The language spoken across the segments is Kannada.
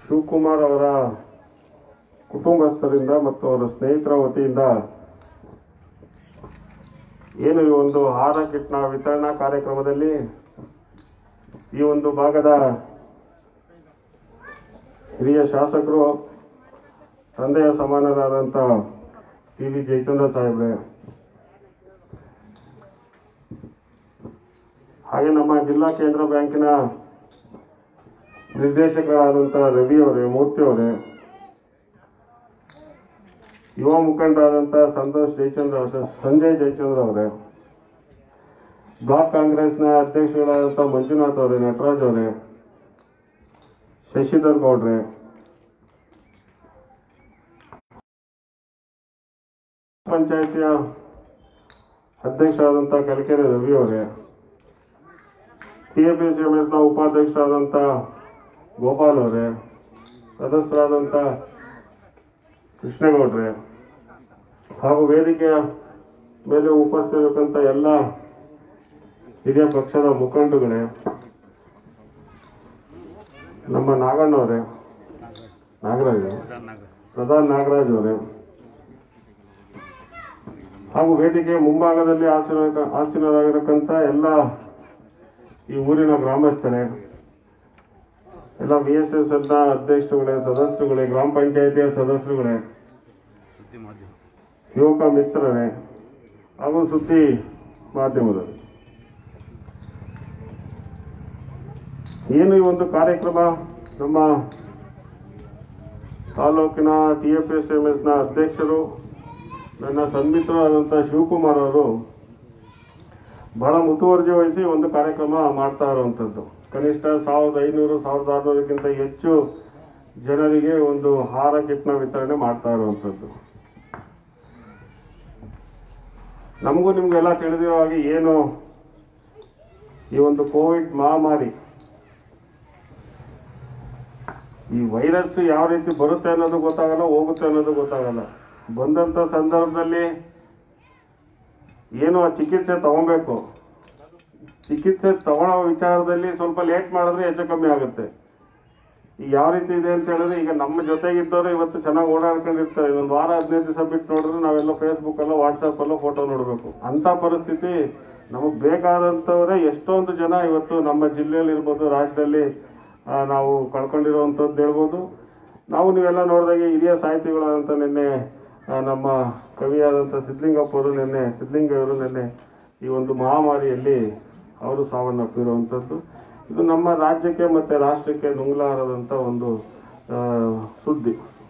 ಶಿವಕುಮಾರ್ ಅವರ ಕುಟುಂಬಸ್ಥರಿಂದ ಮತ್ತು ಅವರ ಸ್ನೇಹಿತರ ವತಿಯಿಂದ ಏನು ಈ ಒಂದು ಆಹಾರ ಕಿಟ್ನ ವಿತರಣಾ ಕಾರ್ಯಕ್ರಮದಲ್ಲಿ ಈ ಒಂದು ಭಾಗದ ಹಿರಿಯ ಶಾಸಕರು ತಂದೆಯ ಸಮಾನರಾದಂಥ ಟಿ ವಿ ಜಯಚಂದ್ರ ಸಾಹೇಬ್ರೆ ಹಾಗೆ ನಮ್ಮ ಜಿಲ್ಲಾ ಕೇಂದ್ರ ಬ್ಯಾಂಕಿನ ನಿರ್ದೇಶಕರಾದಂಥ ರವಿ ಅವರೇ ಮೂರ್ತಿ ಅವರೇ ಯುವ ಮುಖಂಡರಾದಂಥ ಸಂತೋಷ್ ಜಯಚಂದ್ರ ಅವರೇ ಸಂಜಯ್ ಜಯಚಂದ್ರ ಅವರೇ ಬ್ಲಾಕ್ ಕಾಂಗ್ರೆಸ್ನ ಅಧ್ಯಕ್ಷರಾದಂಥ ಮಂಜುನಾಥ್ ಅವರೇ ನಟರಾಜ್ ಅವರೇ ಶಶಿಧರ್ ಗೌಡ್ರೆ ಪಂಚಾಯಿತಿಯ ಅಧ್ಯಕ್ಷರಾದಂಥ ಕಲಿಕೆರೆ ರವಿ ಅವರೇ T A P C M ಎಸ್ನ ಉಪಾಧ್ಯಕ್ಷರಾದಂಥ ಗೋಪಾಲ್ ಅವರೇ ಸದಸ್ಯರಾದಂಥ ಕೃಷ್ಣೇಗೌಡ್ರೆ ಹಾಗೂ ವೇದಿಕೆಯ ಮೇಲೆ ಉಪಸ್ಥಿತಕ್ಕಂಥ ಎಲ್ಲ ಹಿರಿಯ ಪಕ್ಷದ ಮುಖಂಡಗಳೇ ನಮ್ಮ ನಾಗಣ್ಣವರೇ ನಾಗರಾಜ್ ಪ್ರಧಾನ್ ನಾಗರಾಜ್ ಅವರೇ ಹಾಗೂ ವೇದಿಕೆಯ ಮುಂಭಾಗದಲ್ಲಿ ಆಸೀನ ಆಸೀನರಾಗಿರತಕ್ಕಂಥ ಎಲ್ಲ ಈ ಊರಿನ ಗ್ರಾಮಸ್ಥರೇ ಎಲ್ಲ ವಿ ಎಸ್ ಎಸ್ ನ ಅಧ್ಯಕ್ಷರುಗಳೇ ಸದಸ್ಯರುಗಳೇ ಗ್ರಾಮ ಪಂಚಾಯತಿಯ ಸದಸ್ಯರುಗಳೇ ಯುವಕ ಮಿತ್ರರೇ ಹಾಗೂ ಸುದ್ದಿ ಮಾಧ್ಯಮದವರು ಏನು ಈ ಒಂದು ಕಾರ್ಯಕ್ರಮ ನಮ್ಮ ತಾಲೂಕಿನ ಟಿ ಎಫ್ ಎಸ್ ಎಂ ಎಸ್ನ ಅಧ್ಯಕ್ಷರು ನನ್ನ ಸನ್ಮಿತ್ರರಾದಂಥ ಶಿವಕುಮಾರ್ ಅವರು ಬಹಳ ಮುತುವರ್ಜಿ ವಹಿಸಿ ಒಂದು ಕಾರ್ಯಕ್ರಮ ಮಾಡ್ತಾ ಇರುವಂಥದ್ದು ಕನಿಷ್ಠ ಸಾವಿರದ ಐನೂರು ಸಾವಿರದ ಆರುನೂರಕ್ಕಿಂತ ಹೆಚ್ಚು ಜನರಿಗೆ ಒಂದು ಆಹಾರ ಕಿಟ್ನ ವಿತರಣೆ ಮಾಡ್ತಾ ಇರುವಂಥದ್ದು ನಮಗೂ ನಿಮ್ಗೆಲ್ಲ ತಿಳಿದಿರೋ ಹಾಗೆ ಏನು ಈ ಒಂದು ಕೋವಿಡ್ ಮಹಾಮಾರಿ ಈ ವೈರಸ್ ಯಾವ ರೀತಿ ಬರುತ್ತೆ ಅನ್ನೋದು ಗೊತ್ತಾಗಲ್ಲ ಹೋಗುತ್ತೆ ಅನ್ನೋದು ಗೊತ್ತಾಗಲ್ಲ ಬಂದಂತ ಸಂದರ್ಭದಲ್ಲಿ ಏನು ಆ ಚಿಕಿತ್ಸೆ ತಗೊಬೇಕು ಚಿಕಿತ್ಸೆ ತಗೊಳ್ಳೋ ವಿಚಾರದಲ್ಲಿ ಸ್ವಲ್ಪ ಲೇಟ್ ಮಾಡಿದ್ರೆ ಹೆಚ್ಚು ಕಮ್ಮಿ ಆಗುತ್ತೆ ಈಗ ಯಾವ ರೀತಿ ಇದೆ ಅಂತ ಹೇಳಿದ್ರೆ ಈಗ ನಮ್ಮ ಜೊತೆಗಿದ್ದವರು ಇವತ್ತು ಚೆನ್ನಾಗಿ ಓಡಾಡ್ಕೊಂಡಿರ್ತಾರೆ ಒಂದು ವಾರ ಹದಿನೈದು ದಿವಸ ಬಿಟ್ಟು ನೋಡಿದ್ರೆ ನಾವೆಲ್ಲ ಫೇಸ್ಬುಕ್ ಅಲ್ಲೋ ವಾಟ್ಸಪ್ ಅಲ್ಲೋ ಫೋಟೋ ನೋಡಬೇಕು ಅಂತ ಪರಿಸ್ಥಿತಿ ನಮಗೆ ಬೇಕಾದಂಥವರೇ ಎಷ್ಟೊಂದು ಜನ ಇವತ್ತು ನಮ್ಮ ಜಿಲ್ಲೆಯಲ್ಲಿ ಇರ್ಬೋದು ರಾಜ್ಯದಲ್ಲಿ ಆ, ನಾವು ಕಳ್ಕೊಂಡಿರುವಂಥದ್ದು ಹೇಳ್ಬೋದು ನಾವು ನೀವೆಲ್ಲ ನೋಡಿದಾಗೆ ಹಿರಿಯ ಸಾಹಿತಿಗಳಾದಂಥ ನಿನ್ನೆ ಆ, ನಮ್ಮ ಕವಿಯಾದಂಥ ಸಿದ್ಲಿಂಗಪ್ಪ ಅವರು ನಿನ್ನೆ ಸಿದ್ಲಿಂಗವರು ನಿನ್ನೆ ಈ ಒಂದು ಮಹಾಮಾರಿಯಲ್ಲಿ ಅವರು ಸಾವನ್ನಪ್ಪಿರುವಂಥದ್ದು ಇದು ನಮ್ಮ ರಾಜ್ಯಕ್ಕೆ ಮತ್ತೆ ರಾಷ್ಟ್ರಕ್ಕೆ ನುಂಗ್ಲಾರದಂಥ ಒಂದು ಆ, ಸುದ್ದಿ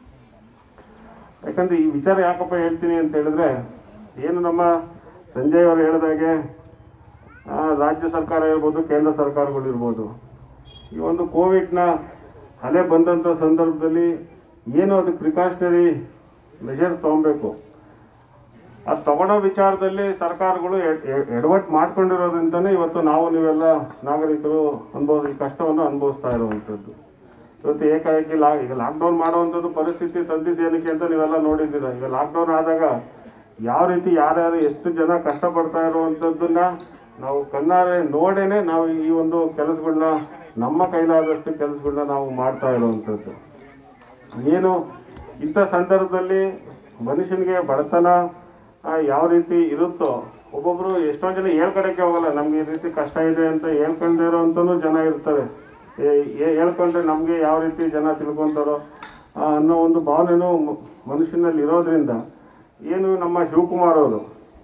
ಯಾಕಂದ್ರೆ ಈ ವಿಚಾರ ಯಾಕಪ್ಪ ಹೇಳ್ತೀನಿ ಅಂತ ಹೇಳಿದ್ರೆ ಏನು ನಮ್ಮ ಸಂಜಯ್ ಅವರು ಹೇಳಿದಾಗೆ ಆ, ರಾಜ್ಯ ಸರ್ಕಾರ ಇರ್ಬೋದು ಕೇಂದ್ರ ಸರ್ಕಾರಗಳಿರ್ಬೋದು ಈ ಒಂದು ಕೋವಿಡ್ನ ಅಲೆ ಬಂದಂಥ ಸಂದರ್ಭದಲ್ಲಿ ಏನು ಅದು ಪ್ರಿಕಾಷನರಿ ಮೆಷರ್ ತಗೊಬೇಕು ಅದು ತಗೊಳ್ಳೋ ವಿಚಾರದಲ್ಲಿ ಸರ್ಕಾರಗಳು ಎಡ್- ಎಡ್- ಎಡವಟ್ಟು ಮಾಡ್ಕೊಂಡಿರೋದ್ರಿಂದನೇ ಇವತ್ತು ನಾವು ನೀವೆಲ್ಲ ನಾಗರಿಕರು ಅನುಭವ ಈ ಕಷ್ಟವನ್ನು ಅನುಭವಿಸ್ತಾ ಇರುವಂಥದ್ದು ಇವತ್ತು ಏಕಾಏಕಿ ಲಾ ಈಗ ಲಾಕ್ಡೌನ್ ಮಾಡುವಂಥದ್ದು ಪರಿಸ್ಥಿತಿ ತಂದಿದ್ದೇನಕ್ಕೆ ಅಂತ ನೀವೆಲ್ಲ ನೋಡಿದ್ದೀರ ಈಗ ಲಾಕ್ಡೌನ್ ಆದಾಗ ಯಾವ ರೀತಿ ಯಾರ್ಯಾರು ಎಷ್ಟು ಜನ ಕಷ್ಟಪಡ್ತಾ ಇರುವಂಥದ್ದನ್ನ ನಾವು ಕಣ್ಣಾರೆ ನೋಡೇನೆ ನಾವು ಈ ಒಂದು ಕೆಲಸಗಳನ್ನ ನಮ್ಮ ಕೈಲಾದಷ್ಟು ಕೆಲಸಗಳನ್ನ ನಾವು ಮಾಡ್ತಾ ಇರುವಂಥದ್ದು ಏನು ಇಂಥ ಸಂದರ್ಭದಲ್ಲಿ ಮನುಷ್ಯನಿಗೆ ಬಡತನ ಆ, ಯಾವ ರೀತಿ ಇರುತ್ತೋ ಒಬ್ಬೊಬ್ರು ಎಷ್ಟೋ ಜನ ಹೇಳ್ಕೊಳಕ್ಕೆ ಹೋಗಲ್ಲ ನಮ್ಗೆ ಈ ರೀತಿ ಕಷ್ಟ ಇದೆ ಅಂತ ಹೇಳ್ಕೊಂಡಿರೋಂಥದ್ದು ಜನ ಇರ್ತಾರೆ ಏ- ಏ- ಹೇಳ್ಕೊಂಡ್ರೆ ನಮ್ಗೆ ಯಾವ ರೀತಿ ಜನ ತಿಳ್ಕೊಂತಾರೋ ಆ, ಅನ್ನೋ ಒಂದು ಭಾವನೆನೂ ಮ- ಮನುಷ್ಯನಲ್ಲಿ ಇರೋದ್ರಿಂದ ಏನು ನಮ್ಮ ಶಿವಕುಮಾರ್ ಅವರು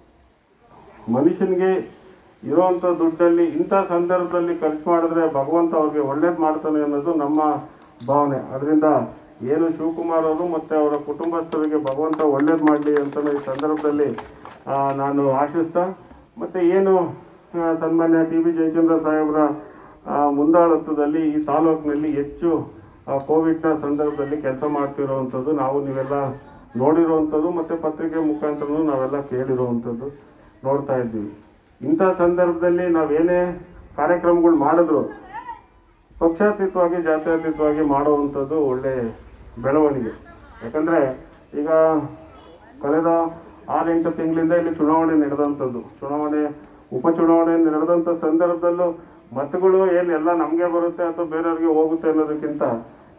ಮನುಷ್ಯನಿಗೆ ಇರುವಂತ ದುಡ್ಡಲ್ಲಿ ಇಂಥ ಸಂದರ್ಭದಲ್ಲಿ ಖರ್ಚು ಮಾಡಿದ್ರೆ ಭಗವಂತ ಅವ್ರಿಗೆ ಒಳ್ಳೇದು ಮಾಡ್ತಾನೆ ಅನ್ನೋದು ನಮ್ಮ ಭಾವನೆ ಅದರಿಂದ ಏನು ಶಿವಕುಮಾರ್ ಅವರು ಮತ್ತೆ ಅವರ ಕುಟುಂಬಸ್ಥರಿಗೆ ಭಗವಂತ ಒಳ್ಳೇದು ಮಾಡಲಿ ಅಂತ ಈ ಸಂದರ್ಭದಲ್ಲಿ ಆ, ನಾನು ಆಶಿಸ್ತಾ ಮತ್ತೆ ಏನು ಆ, ಸನ್ಮಾನ್ಯ ಟಿ ಬಿ ಜಯಚಂದ್ರ ಸಾಹೇಬ್ರ ಆ, ಮುಂದಾಳತ್ವದಲ್ಲಿ ಈ ತಾಲೂಕಿನಲ್ಲಿ ಹೆಚ್ಚು ಆ, ಕೋವಿಡ್ನ ಸಂದರ್ಭದಲ್ಲಿ ಕೆಲಸ ಮಾಡ್ತಿರುವಂಥದ್ದು ನಾವು ನೀವೆಲ್ಲ ನೋಡಿರುವಂಥದ್ದು ಮತ್ತೆ ಪತ್ರಿಕೆ ಮುಖಾಂತರನೂ ನಾವೆಲ್ಲ ಕೇಳಿರುವಂಥದ್ದು ನೋಡ್ತಾ ಇದ್ದೀವಿ ಇಂಥ ಸಂದರ್ಭದಲ್ಲಿ ನಾವೇನೇ ಕಾರ್ಯಕ್ರಮಗಳು ಮಾಡಿದ್ರು ಪಕ್ಷಾತೀತವಾಗಿ ಜಾತ್ಯತೀತವಾಗಿ ಮಾಡುವಂಥದ್ದು ಒಳ್ಳೆ ಬೆಳವಣಿಗೆ ಯಾಕಂದ್ರೆ ಈಗ ಕಳೆದ ಆರೆಂಟು ತಿಂಗಳಿಂದ ಇಲ್ಲಿ ಚುನಾವಣೆ ನಡೆದಂಥದ್ದು ಚುನಾವಣೆ ಉಪಚುನಾವಣೆ ನಡೆದಂಥ ಸಂದರ್ಭದಲ್ಲೂ ಮತಗಳು ಏನು ಎಲ್ಲ ನಮಗೆ ಬರುತ್ತೆ ಅಥವಾ ಬೇರೆಯವ್ರಿಗೆ ಹೋಗುತ್ತೆ ಅನ್ನೋದಕ್ಕಿಂತ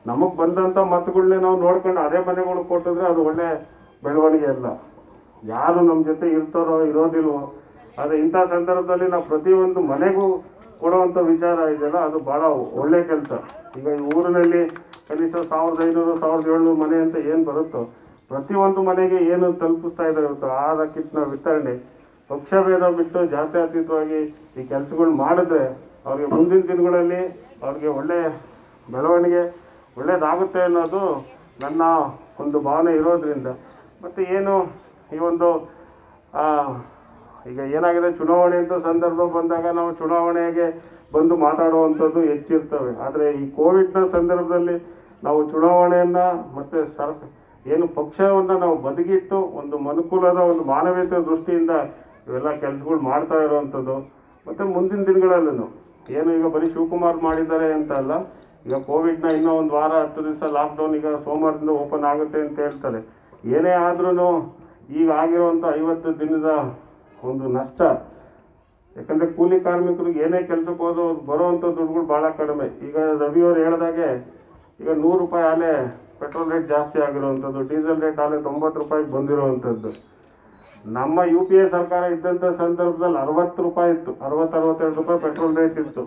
ನಮಗೆ ಬಂದಂಥ ಮತಗಳನ್ನೇ ನಾವು ನೋಡ್ಕೊಂಡು ಅದೇ ಮನೆಗಳು ಕೊಟ್ಟಿದ್ರೆ ಅದು ಒಳ್ಳೆ ಬೆಳವಣಿಗೆ ಅಲ್ಲ ಯಾರು ನಮ್ಮ ಜೊತೆ ಇರ್ತಾರೋ ಇರೋದಿಲ್ವೋ ಆದರೆ ಇಂಥ ಸಂದರ್ಭದಲ್ಲಿ ನಾವು ಪ್ರತಿಯೊಂದು ಮನೆಗೂ ಕೊಡುವಂಥ ವಿಚಾರ ಇದೆಯಲ್ಲ ಅದು ಭಾಳ ಒಳ್ಳೆ ಕೆಲಸ ಈಗ ಈ ಊರಿನಲ್ಲಿ ಕನಿಷ್ಠ ಸಾವಿರದ ಐನೂರು ಸಾವಿರದ ಏಳ್ನೂರು ಮನೆ ಅಂತ ಏನು ಬರುತ್ತೋ ಪ್ರತಿಯೊಂದು ಮನೆಗೆ ಏನು ತಲುಪಿಸ್ತಾ ಇದ್ದಾರೆ ಇವತ್ತು ಆಹಾರ ಕಿಟ್ನ ವಿತರಣೆ ಪಕ್ಷಭೇದ ಬಿಟ್ಟು ಜಾತ್ಯತೀತವಾಗಿ ಈ ಕೆಲಸಗಳು ಮಾಡಿದ್ರೆ ಅವ್ರಿಗೆ ಮುಂದಿನ ದಿನಗಳಲ್ಲಿ ಅವ್ರಿಗೆ ಒಳ್ಳೆ ಬೆಳವಣಿಗೆ ಒಳ್ಳೇದಾಗುತ್ತೆ ಅನ್ನೋದು ನನ್ನ ಒಂದು ಭಾವನೆ ಇರೋದ್ರಿಂದ ಮತ್ತು ಏನು ಈ ಒಂದು ಆ, ಈಗ ಏನಾಗಿದೆ ಚುನಾವಣೆ ಅಂತ ಸಂದರ್ಭ ಬಂದಾಗ ನಾವು ಚುನಾವಣೆಗೆ ಬಂದು ಮಾತಾಡುವಂಥದ್ದು ಹೆಚ್ಚಿರ್ತವೆ ಆದರೆ ಈ ಕೋವಿಡ್ನ ಸಂದರ್ಭದಲ್ಲಿ ನಾವು ಚುನಾವಣೆಯನ್ನ ಮತ್ತೆ ಸರ್ ಏನು ಪಕ್ಷವನ್ನ ನಾವು ಬದಿಗಿಟ್ಟು ಒಂದು ಮನುಕುಲದ ಒಂದು ಮಾನವೀಯತೆ ದೃಷ್ಟಿಯಿಂದ ಇವೆಲ್ಲ ಕೆಲಸಗಳು ಮಾಡ್ತಾ ಇರುವಂಥದ್ದು ಮತ್ತೆ ಮುಂದಿನ ದಿನಗಳಲ್ಲೂ ಏನು ಈಗ ಬರೀ ಶಿವಕುಮಾರ್ ಮಾಡಿದ್ದಾರೆ ಅಂತ ಅಲ್ಲ ಈಗ ಕೋವಿಡ್ನ ಇನ್ನೂ ಒಂದು ವಾರ ಹತ್ತು ದಿವಸ ಲಾಕ್ಡೌನ್ ಈಗ ಸೋಮವಾರದಿಂದ ಓಪನ್ ಆಗುತ್ತೆ ಅಂತ ಹೇಳ್ತಾರೆ ಏನೇ ಆದ್ರೂ ಈಗ ಆಗಿರುವಂಥ ಐವತ್ತು ದಿನದ ಒಂದು ನಷ್ಟ ಯಾಕಂದ್ರೆ ಕೂಲಿ ಕಾರ್ಮಿಕರಿಗೆ ಏನೇ ಕೆಲಸಕ್ಕೆ ಹೋದ್ರು ಬರುವಂಥ ದುಡ್ಡುಗಳು ಬಹಳ ಕಡಿಮೆ ಈಗ ರವಿಯವರು ಹೇಳ್ದಾಗೆ ಈಗ ನೂರು ರೂಪಾಯಿ ಆಲೆ ಪೆಟ್ರೋಲ್ ರೇಟ್ ಜಾಸ್ತಿ ಆಗಿರುವಂಥದ್ದು ಡೀಸೆಲ್ ರೇಟ್ ಆಲೆ ತೊಂಬತ್ತು ರೂಪಾಯಿಗೆ ಬಂದಿರುವಂಥದ್ದು ನಮ್ಮ ಯು ಪಿ ಎ ಸರ್ಕಾರ ಇದ್ದಂಥ ಸಂದರ್ಭದಲ್ಲಿ ಅರವತ್ತು ರೂಪಾಯಿ ಇತ್ತು ಅರವತ್ತು ಅರವತ್ತೆರಡು ರೂಪಾಯಿ ಪೆಟ್ರೋಲ್ ರೇಟ್ ಇತ್ತು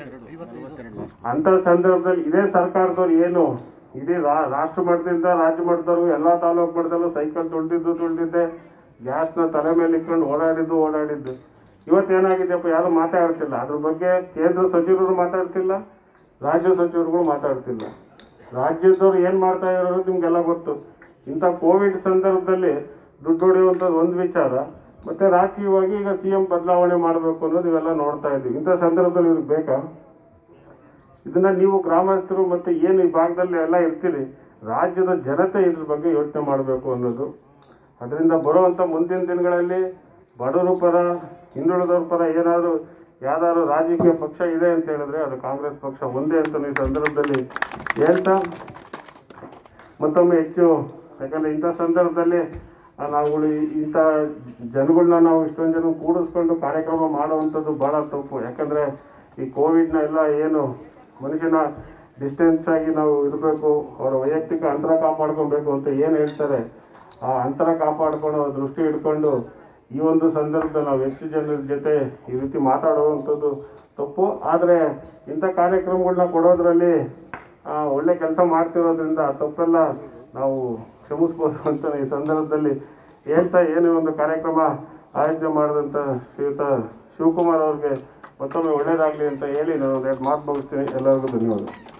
ಅಂತ ಸಂದರ್ಭದಲ್ಲಿ ಇದೇ ಸರ್ಕಾರದವ್ರು ಏನು ಇಡೀ ರಾ- ರಾಷ್ಟ್ರ ಮಟ್ಟದಿಂದ ರಾಜ್ಯ ಮಟ್ಟದವ್ರು ಎಲ್ಲಾ ತಾಲೂಕು ಮಟ್ಟದಲ್ಲೂ ಸೈಕಲ್ ತುಳಿದಿದ್ದು ತುಳಿದಿದ್ದೆ ಗ್ಯಾಸ್ನ ತಲೆ ಮೇಲೆ ಇಟ್ಕೊಂಡು ಓಡಾಡಿದ್ದು ಓಡಾಡಿದ್ದು ಇವತ್ತೇನಾಗಿದೆಯಪ್ಪ ಯಾರು ಮಾತಾಡ್ತಿಲ್ಲ ಅದ್ರ ಬಗ್ಗೆ ಕೇಂದ್ರ ಸಚಿವರು ಮಾತಾಡ್ತಿಲ್ಲ ರಾಜ್ಯ ಸಚಿವರುಗಳು ಮಾತಾಡ್ತಿಲ್ಲ ರಾಜ್ಯದವ್ರು ಏನ್ ಮಾಡ್ತಾ ಇರೋದು ನಿಮ್ಗೆಲ್ಲ ಗೊತ್ತು ಇಂಥ ಕೋವಿಡ್ ಸಂದರ್ಭದಲ್ಲಿ ದುಡ್ಡು ಹೊಡೆಯುವಂಥದ್ದು ಒಂದು ವಿಚಾರ ಮತ್ತೆ ರಾಜಕೀಯವಾಗಿ ಈಗ ಸಿ ಎಂ ಬದಲಾವಣೆ ಮಾಡಬೇಕು ಅನ್ನೋದು ಇವೆಲ್ಲ ನೋಡ್ತಾ ಇದ್ದೀವಿ ಇಂಥ ಸಂದರ್ಭದಲ್ಲಿ ಇವ್ರಿಗೆ ಬೇಕಾ ಇದನ್ನ ನೀವು ಗ್ರಾಮಸ್ಥರು ಮತ್ತೆ ಏನು ಈ ಭಾಗದಲ್ಲಿ ಎಲ್ಲ ಇರ್ತೀರಿ ರಾಜ್ಯದ ಜನತೆ ಇದ್ರ ಬಗ್ಗೆ ಯೋಚನೆ ಮಾಡಬೇಕು ಅನ್ನೋದು ಅದರಿಂದ ಬರುವಂತ ಮುಂದಿನ ದಿನಗಳಲ್ಲಿ ಬಡವರ ಪರ ಹಿಂದುಳಿದವ್ರ ಪರ ಏನಾದರೂ ಯಾವ್ದಾದ್ರು ರಾಜಕೀಯ ಪಕ್ಷ ಇದೆ ಅಂತ ಹೇಳಿದ್ರೆ ಅದು ಕಾಂಗ್ರೆಸ್ ಪಕ್ಷ ಒಂದೇ ಅಂತ ಈ ಸಂದರ್ಭದಲ್ಲಿ ಹೇಳ್ತಾ ಮತ್ತೊಮ್ಮೆ ಹೆಚ್ಚು ಯಾಕಂದ್ರೆ ಇಂಥ ಸಂದರ್ಭದಲ್ಲಿ ಆ, ನಾವುಗಳು ಈ- ಇಂಥ ಜನಗಳನ್ನ ನಾವು ಇಷ್ಟೊಂದು ಜನ ಕೂಡಿಸ್ಕೊಂಡು ಕಾರ್ಯಕ್ರಮ ಮಾಡುವಂಥದ್ದು ಬಹಳ ತಪ್ಪು ಯಾಕಂದ್ರೆ ಈ ಕೋವಿಡ್ನ ಎಲ್ಲ ಏನು ಮನುಷ್ಯನ ಡಿಸ್ಟೆನ್ಸ್ ಆಗಿ ನಾವು ಇರಬೇಕು ಅವರ ವೈಯಕ್ತಿಕ ಅಂತರ ಕಾಪಾಡ್ಕೊಬೇಕು ಅಂತ ಏನು ಹೇಳ್ತಾರೆ ಆ ಅಂತರ ಕಾಪಾಡ್ಕೊಳ್ಳೋ ದೃಷ್ಟಿ ಇಟ್ಕೊಂಡು ಈ ಒಂದು ಸಂದರ್ಭದಲ್ಲಿ ನಾವು ಹೆಚ್ಚು ಜನರ ಜೊತೆ ಈ ರೀತಿ ಮಾತಾಡುವಂಥದ್ದು ತಪ್ಪು ಆದರೆ ಇಂಥ ಕಾರ್ಯಕ್ರಮಗಳನ್ನ ಕೊಡೋದ್ರಲ್ಲಿ ಆ, ಒಳ್ಳೆ ಕೆಲಸ ಮಾಡ್ತಿರೋದ್ರಿಂದ ಆ ತಪ್ಪೆಲ್ಲ ನಾವು ಕ್ಷಮಿಸ್ಬೋದು ಅಂತ ಈ ಸಂದರ್ಭದಲ್ಲಿ ಹೇಳ್ತಾ ಏನು ಒಂದು ಕಾರ್ಯಕ್ರಮ ಆಯೋಜನೆ ಮಾಡಿದಂಥ ಶ್ರೀಯುತ ಶಿವಕುಮಾರ್ ಅವ್ರಿಗೆ ಮತ್ತೊಮ್ಮೆ ಒಳ್ಳೇದಾಗಲಿ ಅಂತ ಹೇಳಿ ನಾನು ಎರಡು ಮಾತು ಮುಗಿಸ್ತೀನಿ ಎಲ್ಲರಿಗೂ ಧನ್ಯವಾದ